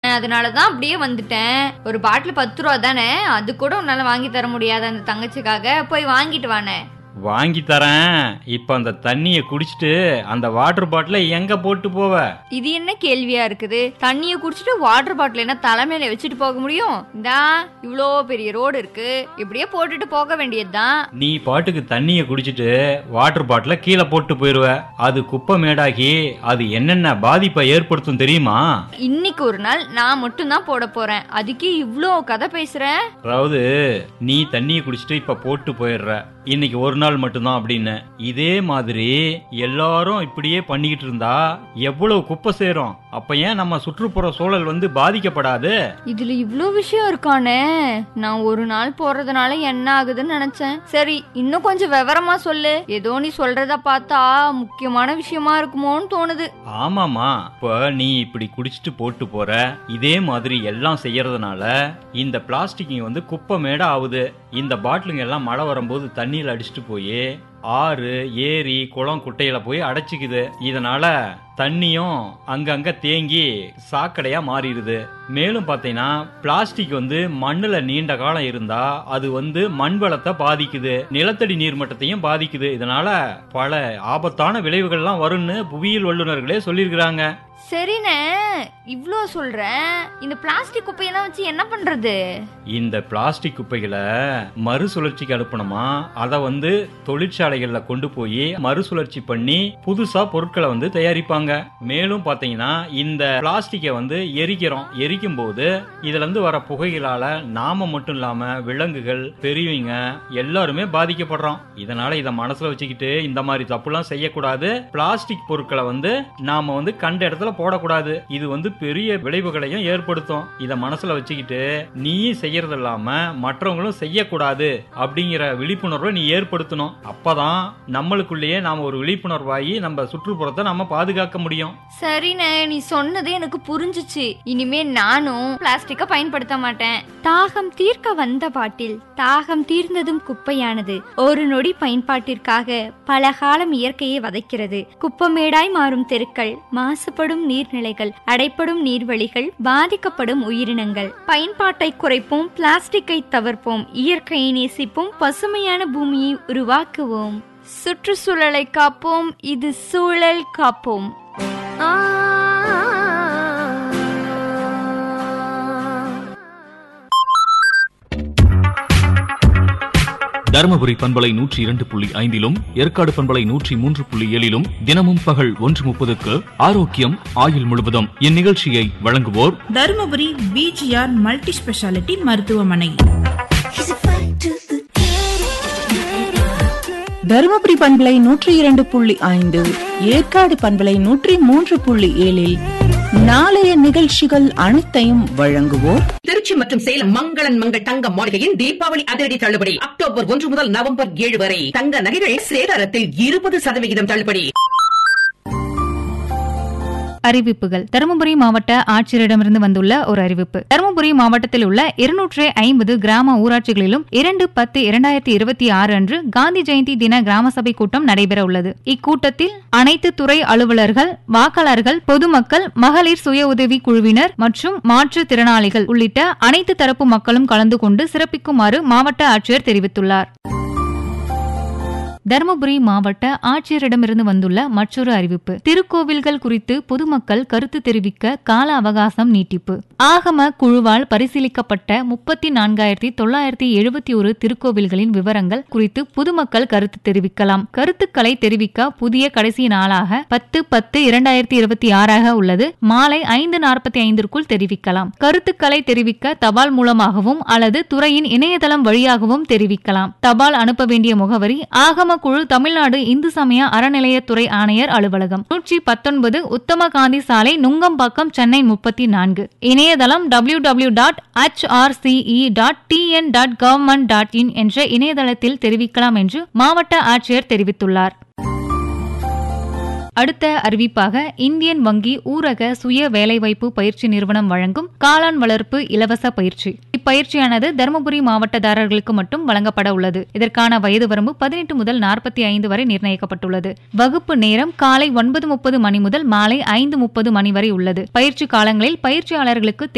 அதனாலதான் அப்படியே வந்துட்டேன் ஒரு பாட்டில் பத்து ரூபா தானே அது கூட உன்னால வாங்கி தர முடியாது அந்த தங்கச்சிக்காக போய் வாங்கிட்டு வானே வாங்கி தரேன் இப்ப அந்த தண்ணியை குடிச்சிட்டு அந்த வாட்டர் பாட்டில எங்க போட்டு போவ இது என்ன கேள்வியா இருக்குது தண்ணிய குடிச்சிட்டு வாட்டர் பாட்டில் என்ன தலைமையில வச்சுட்டு போக முடியும் இந்தா இவ்வளோ பெரிய ரோடு இருக்கு இப்படியே போட்டுட்டு போக வேண்டியதுதான் நீ பாட்டுக்கு தண்ணியை குடிச்சிட்டு வாட்டர் பாட்டில கீழே போட்டு போயிருவ அது குப்பை மேடாகி அது என்னென்ன பாதிப்பை ஏற்படுத்தும் தெரியுமா இன்னைக்கு ஒரு நாள் நான் மட்டும் தான் போட போறேன் அதுக்கே இவ்ளோ கதை பேசுறேன் அதாவது நீ தண்ணியை குடிச்சிட்டு இப்ப போட்டு போயிடுற இன்னைக்கு ஒரு நாள் மட்டும்தான் அப்படின்னு இதே மாதிரி எல்லாரும் இப்படியே பண்ணிக்கிட்டு இருந்தா எவ்வளவு குப்பை சேரும் அப்ப ஏன் நம்ம சுற்றுப்புற சூழல் வந்து பாதிக்கப்படாது இதுல இவ்ளோ விஷயம் இருக்கானே நான் ஒரு நாள் போறதுனால என்ன ஆகுதுன்னு நினைச்சேன் சரி இன்னும் கொஞ்சம் விவரமா சொல்லு ஏதோ நீ சொல்றத பார்த்தா முக்கியமான விஷயமா இருக்குமோன்னு தோணுது ஆமாமா இப்ப நீ இப்படி குடிச்சிட்டு போட்டு போற இதே மாதிரி எல்லாம் செய்யறதுனால இந்த பிளாஸ்டிக் வந்து குப்பை மேட ஆகுது இந்த பாட்டிலுங்க எல்லாம் மழை வரும்போது தண்ணியில அடிச்சிட்டு போய் ஆறு ஏரி குளம் குட்டையில போய் அடைச்சிக்குது இதனால தண்ணியும் அங்கங்க தேங்கி சாக்கடையா மாறிடுது மேலும் பார்த்தீங்கன்னா பிளாஸ்டிக் வந்து மண்ணுல நீண்ட காலம் இருந்தா அது வந்து மண் வளத்தை பாதிக்குது நிலத்தடி நீர்மட்டத்தையும் பாதிக்குது இதனால பல ஆபத்தான விளைவுகள்லாம் வரும்னு புவியியல் வல்லுநர்களே சொல்லியிருக்கிறாங்க சரிண்ணே இவ்ளோ சொல்றேன் இந்த பிளாஸ்டிக் குப்பையெல்லாம் வச்சு என்ன பண்றது இந்த பிளாஸ்டிக் குப்பைகளை மறுசுழற்சிக்கு அனுப்பணுமா அதை வந்து தொழிற்சாலைகள்ல கொண்டு போய் மறுசுழற்சி பண்ணி புதுசா பொருட்களை வந்து தயாரிப்பாங்க மேலும் பாத்தீங்கன்னா இந்த பிளாஸ்டிக்கை வந்து எரிக்கிறோம் எரிக்கும் போது இதுல இருந்து வர புகைகளால நாம மட்டும் இல்லாம விலங்குகள் பெரியவங்க எல்லாருமே பாதிக்கப்படுறோம் இதனால இதை மனசுல வச்சுக்கிட்டு இந்த மாதிரி தப்புலாம் செய்யக்கூடாது பிளாஸ்டிக் பொருட்களை வந்து நாம வந்து கண்ட இடத்துல போடக்கூடாது இது வந்து பெரிய விளைவுகளையும் ஏற்படுத்தும் இத மனசுல வச்சுக்கிட்டு நீயும் செய்யறது இல்லாம மற்றவங்களும் செய்யக்கூடாது அப்படிங்கிற விழிப்புணர்வை நீ ஏற்படுத்தணும் அப்பதான் நம்மளுக்குள்ளேயே நாம ஒரு விழிப்புணர்வாகி நம்ம சுற்றுப்புறத்தை நம்ம பாதுகாக்க முடியும் சரிண்ணே நீ சொன்னது எனக்கு புரிஞ்சுச்சு இனிமே நானும் பிளாஸ்டிக்க பயன்படுத்த மாட்டேன் தாகம் தீர்க்க வந்த பாட்டில் தாகம் தீர்ந்ததும் குப்பையானது ஒரு நொடி பயன்பாட்டிற்காக பல காலம் இயற்கையை வதைக்கிறது குப்பமேடாய் மாறும் தெருக்கள் மாசுபடும் நீர்நிலைகள் அடைப்படும் நீர்வழிகள் பாதிக்கப்படும் உயிரினங்கள் பயன்பாட்டை குறைப்போம் பிளாஸ்டிக்கை தவிர்ப்போம் இயற்கையை நேசிப்போம் பசுமையான பூமியை உருவாக்குவோம் சுற்றுச்சூழலை காப்போம் இது சூழல் காப்போம் தருமபுரி பண்பலை நூற்றி இரண்டு புள்ளி ஐந்திலும் ஏற்காடு பண்பலை நூற்றி மூன்று புள்ளி ஏழிலும் தினமும் பகல் ஒன்று முப்பதுக்கு ஆரோக்கியம் ஆயுள் முழுவதும் இந்நிகழ்ச்சியை வழங்குவோர் தருமபுரி பிஜிஆர் மல்டி ஸ்பெஷாலிட்டி மருத்துவமனை தருமபுரி பண்பலை நூற்றி இரண்டு புள்ளி ஐந்து ஏற்காடு பண்பலை நூற்றி மூன்று புள்ளி ஏழில் நாளைய நிகழ்ச்சிகள் அனைத்தையும் வழங்குவோர் திருச்சி மற்றும் சேலம் மங்களன் மங்கள் தங்க மாளிகையின் தீபாவளி அதிரடி தள்ளுபடி அக்டோபர் ஒன்று முதல் நவம்பர் ஏழு வரை தங்க நகைகள் சேதாரத்தில் இருபது சதவிகிதம் தள்ளுபடி அறிவிப்புகள் தருமபுரி மாவட்ட ஆட்சியரிடமிருந்து வந்துள்ள ஒரு அறிவிப்பு தருமபுரி மாவட்டத்தில் உள்ள இருநூற்று ஐம்பது கிராம ஊராட்சிகளிலும் இரண்டு பத்து இரண்டாயிரத்தி இருபத்தி ஆறு அன்று காந்தி ஜெயந்தி தின கிராம சபை கூட்டம் நடைபெற உள்ளது இக்கூட்டத்தில் அனைத்து துறை அலுவலர்கள் வாக்காளர்கள் பொதுமக்கள் மகளிர் சுய உதவி குழுவினர் மற்றும் மாற்றுத்திறனாளிகள் உள்ளிட்ட அனைத்து தரப்பு மக்களும் கலந்து கொண்டு சிறப்பிக்குமாறு மாவட்ட ஆட்சியர் தெரிவித்துள்ளார் தருமபுரி மாவட்ட ஆட்சியரிடமிருந்து வந்துள்ள மற்றொரு அறிவிப்பு திருக்கோவில்கள் குறித்து பொதுமக்கள் கருத்து தெரிவிக்க கால அவகாசம் நீட்டிப்பு ஆகம குழுவால் பரிசீலிக்கப்பட்ட முப்பத்தி நான்காயிரத்தி தொள்ளாயிரத்தி எழுபத்தி ஒரு திருக்கோவில்களின் விவரங்கள் குறித்து பொதுமக்கள் கருத்து தெரிவிக்கலாம் கருத்துக்களை தெரிவிக்க புதிய கடைசி நாளாக பத்து பத்து இரண்டாயிரத்தி இருபத்தி ஆறாக உள்ளது மாலை ஐந்து நாற்பத்தி ஐந்திற்குள் தெரிவிக்கலாம் கருத்துக்களை தெரிவிக்க தபால் மூலமாகவும் அல்லது துறையின் இணையதளம் வழியாகவும் தெரிவிக்கலாம் தபால் அனுப்ப வேண்டிய முகவரி ஆகம குழு தமிழ்நாடு இந்து சமய அறநிலையத்துறை ஆணையர் அலுவலகம் நூற்றி பத்தொன்பது உத்தம காந்தி சாலை நுங்கம்பாக்கம் சென்னை முப்பத்தி நான்கு இணையதளம் W W dot dot TN dot government dot in என்ற இணையதளத்தில் தெரிவிக்கலாம் என்று மாவட்ட ஆட்சியர் தெரிவித்துள்ளார் அடுத்த அறிவிப்பாக இந்தியன் வங்கி ஊரக சுய வேலைவாய்ப்பு பயிற்சி நிறுவனம் வழங்கும் காளான் வளர்ப்பு இலவச பயிற்சி இப்பயிற்சியானது தருமபுரி மாவட்டதாரர்களுக்கு மட்டும் வழங்கப்பட உள்ளது இதற்கான வயது வரம்பு பதினெட்டு முதல் நாற்பத்தி ஐந்து வரை நிர்ணயிக்கப்பட்டுள்ளது வகுப்பு நேரம் காலை ஒன்பது முப்பது மணி முதல் மாலை ஐந்து முப்பது மணி வரை உள்ளது பயிற்சி காலங்களில் பயிற்சியாளர்களுக்கு